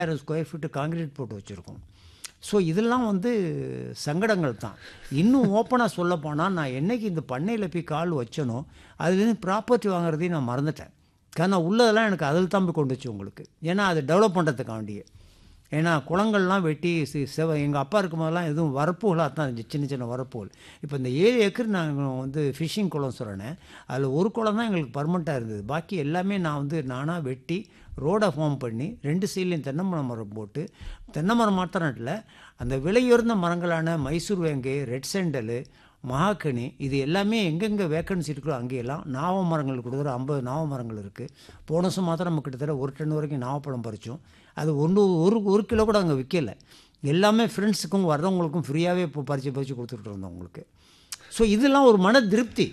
ஆயிரம் square feet concrete போட்டு வச்சுருக்கோம் ஸோ இதெல்லாம் வந்து சங்கடங்கள் தான் இன்னும் ஓப்பனாக சொல்ல போனால் நான் என்னைக்கு இந்த பண்ணையில் போய் கால் வச்சனோ அதுலேருந்து ப்ராப்பர்ட்டி வாங்குறதையும் நான் மறந்துட்டேன் காரணம் உள்ளதெல்லாம் எனக்கு அதில் தான் போய் கொண்டு வச்சு உங்களுக்கு ஏன்னா அதை டெவலப் பண்ணுறதுக்காண்டியே ஏன்னா குளங்கள்லாம் வெட்டி சி- செவ எங்கள் அப்பா இருக்கும் போதெல்லாம் எதுவும் வரப்புகளாக தான் இருந்துச்சு சின்ன சின்ன வரப்புகள் இப்போ இந்த ஏழு ஏக்கர் நாங்கள் வந்து ஃபிஷிங் குளம் சொல்கிறேன் அதில் ஒரு குளம் தான் எங்களுக்கு பர்மனெண்ட்டாக இருந்தது பாக்கி எல்லாமே நான் வந்து நானாக வெட்டி ரோடை ஃபார்ம் பண்ணி ரெண்டு சைட்லேயும் தென்னை மரம் மரம் போட்டு தென்னை மரம் மாத்திரம் இல்லை அந்த விலையுயர்ந்த மரங்களான மைசூர் வேங்கை ரெட் செண்டலு மகாக்கனி இது எல்லாமே எங்கெங்கே வேக்கன்சி இருக்கோ அங்கேயெல்லாம் நாவ மரங்கள் கொடுக்குற ஐம்பது நாவ மரங்கள் இருக்குது போன வருஷம் மாத்திரம் நம்ம கிட்டத்தட்ட ஒரு டன் வரைக்கும் நாவப்பழம் பறித்தோம் அது ஒன்று ஒரு ஒரு கிலோ கூட அங்கே விற்கல எல்லாமே ஃப்ரெண்ட்ஸுக்கும் வர்றவங்களுக்கும் ஃப்ரீயாகவே இப்போ பறித்து பறித்து கொடுத்துட்டு இருந்தோம் உங்களுக்கு ஸோ இதெல்லாம் ஒரு மன திருப்தி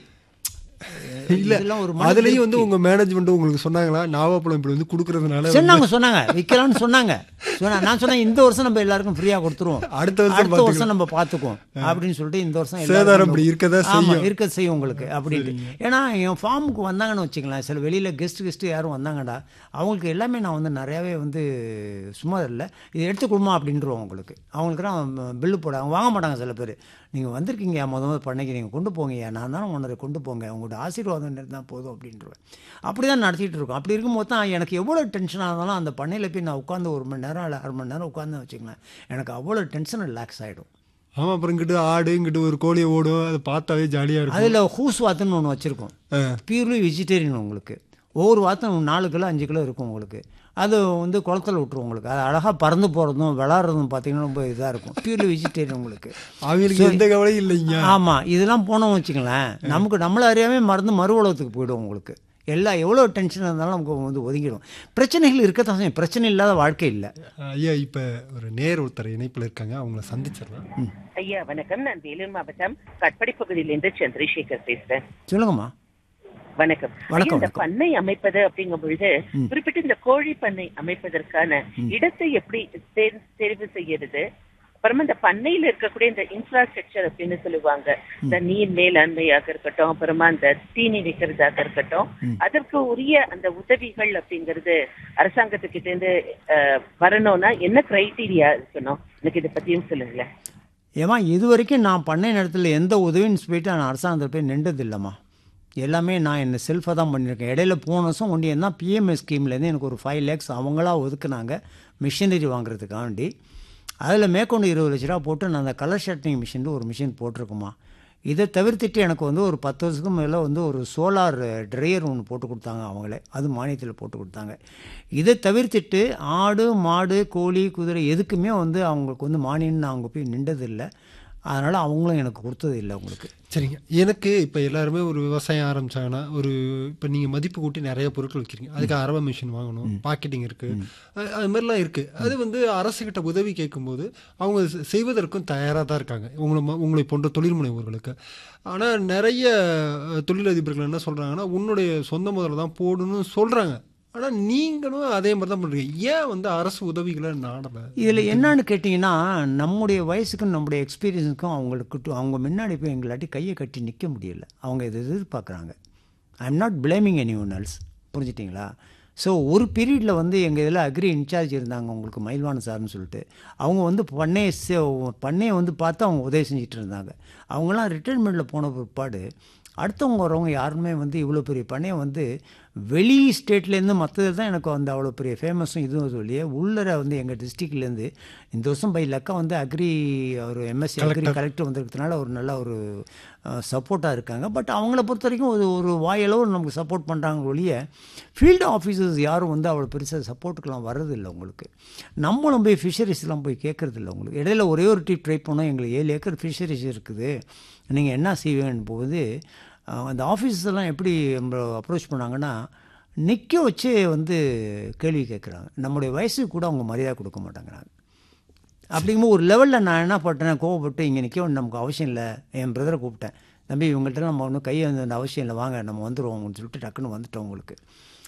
இல்ல இதெல்லாம் ஒரு மன அதுலயும் வந்து உங்க மேனேஜ்மெண்ட் உங்களுக்கு சொன்னாங்களா நாவப்பழம் இப்படி வந்து கொடுக்கறதுனால சொன்னாங்க சொன்னாங்க விற்கலாம்னு சொன்னாங்க சொன்னா நான் சொன்னேன் இந்த வருஷம் நம்ம எல்லாருக்கும் ஃப்ரீயாக கொடுத்துருவோம் அடுத்த வருஷம் அடுத்த வருஷம் நம்ம பார்த்துக்குவோம் அப்படின்னு சொல்லிட்டு இந்த வருஷம் எல்லாருக்கும் சேதாரம் இப்படி இருக்கதா ஆமா செய்யும் இருக்க செய்யும் உங்களுக்கு அப்படின்ட்டு ஏன்னா என் ஃபார்முக்கு வந்தாங்கன்னு வச்சுக்கலாம் சில வெளியில் கெஸ்ட் கெஸ்ட்டு யாரும் வந்தாங்கடா அவங்களுக்கு எல்லாமே நான் வந்து நிறையாவே வந்து சும்மா இல்லை இது எடுத்து கொடுமா அப்படின்றோம் உங்களுக்கு அவங்களுக்குலாம் பில்லு போட அவங்க வாங்க மாட்டாங்க சில பேர் நீங்கள் வந்திருக்கீங்க முத முதல் பண்ணைக்கு நீங்கள் கொண்டு போங்கய்யா நான் தானே உணரை கொண்டு போங்க உங்களோட ஆசீர்வாதம் இருந்தால் போதும் அப்படின்றேன் அப்படி தான் நடத்திட்டு இருக்கோம் அப்படி இருக்கும்போது தான் எனக்கு எவ்வளோ டென்ஷனாக இருந்தாலும் அந்த பண்ணையில் போய் நான் உட்காந்து ஒரு மணி நேரம் இல்லை அரை மணி நேரம் உட்காந்து வச்சுக்கலாம் எனக்கு அவ்வளோ டென்ஷன் ரிலாக்ஸ் ஆகிடும் ஆமா அப்புறம் இங்கிட்டு ஆடு இங்கிட்டு ஒரு கோழி ஓடும் அதை பார்த்தாவே ஜாலியா இருக்கும் அதில் ஹூஸ் வாத்துன்னு ஒன்று வச்சுருக்கோம் ஆ. பியூர்லி வெஜிடேரியன் உங்களுக்கு ஒவ்வொரு வாத்தும் நாலு கிலோ அஞ்சு கிலோ இருக்கும் உங்களுக்கு அது வந்து குளத்துல விட்டுரும் உங்களுக்கு அது அழகாக பறந்து போகிறதும் விளாட்றதும் பார்த்தீங்கன்னா ரொம்ப இதாக இருக்கும் பியூர்லி வெஜிடேரியன் உங்களுக்கு அவங்களுக்கு எந்த கவலையும் இல்லைங்க ஆமாம் இதெல்லாம் போனோம் வச்சுங்களேன் நமக்கு நம்மளை அறியாமே மறந்து மறு உலகத்துக்கு போயிடும் உங்களுக்கு எல்லா எவ்வளோ டென்ஷன் இருந்தாலும் நமக்கு வந்து ஒதுங்கிடும் பிரச்சனைகள் இருக்கத்தான் செய்யும் பிரச்சனை இல்லாத வாழ்க்கை இல்லை ஐயா இப்ப ஒரு நேர் ஒருத்தர் இணைப்புல இருக்காங்க அவங்கள சந்திச்சிடலாம் ஐயா வணக்கம் நான் வேலூர் மாவட்டம் கட்படி பகுதியிலிருந்து சந்திரசேகர் பேசுறேன் சொல்லுங்கம்மா வணக்கம் வணக்கம், ஐயா, இந்த வணக்கம். பண்ணை அமைப்பது அப்படிங்கும் பொழுது குறிப்பிட்ட இந்த கோழி பண்ணை அமைப்பதற்கான இடத்தை எப்படி தேர்- தேர்வு செய்யறது அப்புறமா இந்த பண்ணையில இருக்கக்கூடிய இந்த இன்ஃப்ராஸ்ட்ரக்சர் அப்படின்னு சொல்லுவாங்க இந்த நீர் மேலாண்மையாக இருக்கட்டும் அப்புறமா இந்த தீனி வைக்கிறதாக இருக்கட்டும் அதற்கு உரிய அந்த உதவிகள் அப்படிங்கிறது அரசாங்கத்துக்கிட்ட இருந்து அஹ், வரணும்னா என்ன கிரைட்டீரியா இருக்கணும் எனக்கு இதை பத்தியும் சொல்லுங்களேன் ஏமா இது வரைக்கும் நான் பண்ணை நேரத்தில் எந்த உதவின்னு சொல்லிட்டு நான் அரசாங்கத்தில் போய் நின்றது இல்லைம்மா எல்லாமே நான் என்ன செல்ஃபாக தான் பண்ணியிருக்கேன் இடையில போன வருஷம் ஒன்று என்ன பிஎம்எஸ் ஸ்கீம்லேருந்து எனக்கு ஒரு ஃபைவ் லேக்ஸ் அவங்களா ஒதுக்குனாங்க மிஷினரி வாங்குறதுக்காண்டி அதில் மேற்கொண்டு இருபது லட்ச ரூபா போட்டு நான் அந்த கலர் ஷர்ட்டிங் மிஷின் ஒரு மிஷின் போட்டிருக்குமா இதை தவிர்த்துட்டு எனக்கு வந்து ஒரு பத்து வருஷத்துக்கு மேலே வந்து ஒரு சோலார் ட்ரையர் ஒன்று போட்டு கொடுத்தாங்க அவங்களே அது மானியத்தில் போட்டு கொடுத்தாங்க இதை தவிர்த்துட்டு ஆடு மாடு கோழி குதிரை எதுக்குமே வந்து அவங்களுக்கு வந்து மானியம்னு நான் அவங்க போய் நின்றதில்லை அதனால் அவங்களும் எனக்கு கொடுத்தது இல்லை உங்களுக்கு சரிங்க எனக்கு இப்போ எல்லாருமே ஒரு விவசாயம் ஆரம்பிச்சாங்கன்னா ஒரு இப்போ நீங்கள் மதிப்பு கூட்டி நிறைய பொருட்கள் வைக்கிறீங்க அதுக்கு அரவை மிஷின் வாங்கணும் பாக்கெட்டிங் இருக்கு அது அது மாதிரிலாம் இருக்கு அது வந்து அரசுகிட்ட உதவி கேட்கும்போது அவங்க செ- செய்வதற்கும் தயாராக தான் இருக்காங்க உங்களை ம- உங்களை போன்ற தொழில் முனைவோர்களுக்கு ஆனால் நிறைய அஹ், தொழிலதிபர்கள் என்ன சொல்றாங்கன்னா உன்னுடைய சொந்த முதல்ல தான் போடணும்னு சொல்றாங்க ஆனால் நீங்களும் அதே மாதிரி தான் பண்றீங்க ஏன் வந்து அரசு உதவிகளை நாடல இதில் என்னன்னு கேட்டிங்கன்னா நம்முடைய வயசுக்கும் நம்முடைய எக்ஸ்பீரியன்ஸுக்கும் அவங்களுக்கு அவங்க முன்னாடி போய் எங்களாட்டி கையை கட்டி நிற்க முடியல அவங்க இதை எதிர்பார்க்குறாங்க I am not blaming anyone else புரிஞ்சிட்டிங்களா ஸோ ஒரு பீரியடில் வந்து எங்கள் இதில் அக்ரி இன்சார்ஜ் இருந்தாங்க உங்களுக்கு மயில்வான சார்னு சொல்லிட்டு அவங்க வந்து பண்ணையை செ- பண்ணையை வந்து பார்த்து அவங்க உதவி செஞ்சுட்டு இருந்தாங்க அவங்களாம் ரிட்டைர்மெண்ட்டில் போன பிற்பாடு அடுத்தவங்க வரவங்க யாருமே வந்து இவ்வளோ பெரிய பண்ணையை வந்து வெளி ஸ்டேட்லேருந்து மற்றது தான் எனக்கு வந்து அவ்வளோ பெரிய ஃபேமஸும் இதுவும் சொல்லியே உள்ளர வந்து எங்கள் டிஸ்ட்ரிக்ட்லேருந்து இந்த வருஷம் பை லக்கா வந்து அக்ரி ஒரு எம்எஸ்சி அக்ரி கலெக்டர் வந்திருக்கிறதுனால ஒரு நல்ல ஒரு சப்போர்ட்டாக இருக்காங்க பட் அவங்கள பொறுத்த வரைக்கும் ஒரு ஒரு வாயளவு நமக்கு சப்போர்ட் பண்ணுறாங்க ஒழிய ஃபீல்டு ஆஃபீஸர்ஸ் யாரும் வந்து அவ்வளோ பெருசாக சப்போர்ட்டுக்கெல்லாம் வர்றதில்லை உங்களுக்கு நம்மளும் போய் ஃபிஷரிஸ்லாம் போய் கேட்குறதில்ல உங்களுக்கு இடையில ஒரே ஒரு டீப் ட்ரை பண்ணோம் எங்களுக்கு ஏழு ஏக்கர் ஃபிஷரிஸ் இருக்குது நீங்கள் என்ன செய்வேன் போது அஹ், அந்த ஆஃபீஸர்ஸ் எல்லாம் எப்படி அப்ரோச் பண்ணாங்கன்னா நிற்க வச்சே வந்து கேள்வி கேட்குறாங்க நம்முடைய வயசுக்கு கூட அவங்க மரியாதை கொடுக்க மாட்டேங்கிறாங்க அப்படிங்கும்போது ஒரு லெவலில் நான் என்ன பண்ணேன் கோவப்பட்டு இங்கே நிற்க வேண்டிய நமக்கு அவசியம் இல்லை என் பிரதரை கூப்பிட்டேன் தம்பி இவங்கள்ட்ட நம்ம ஒன்றும் கையை வந்து அந்த அவசியம் இல்லை வாங்க நம்ம வந்துடுவோம் அப்படின்னு சொல்லிட்டு டக்குன்னு வந்துட்டோம் உங்களுக்கு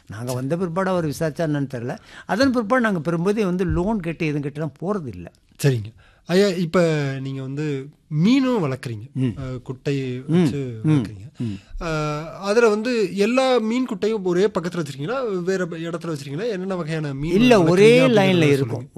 நாங்கள் வந்த பிற்பாடு அவர் விசாரிச்சா என்னன்னு தெரில அதன் பிற்பாடு நாங்கள் பெரும்போதே வந்து லோன் கேட்டு எதுவும் கேட்டுலாம் போகிறது இல்லை சரிங்க ஐயா இப்போ நீங்கள் வந்து மீனும் வளர்க்குறீங்க அஹ், குட்டை வச்சு வளர்க்குறீங்க அதில் வந்து எல்லா மீன் குட்டையும் ஒரே பக்கத்தில் வச்சிருக்கீங்களா வேற இடத்துல வச்சிருக்கீங்களா என்னென்ன வகையான மீன் இல்லை ஒரே வளர்க்குறீங்க அப்படிங்கறத லைனில் சொல்லுங்க. இருக்கும்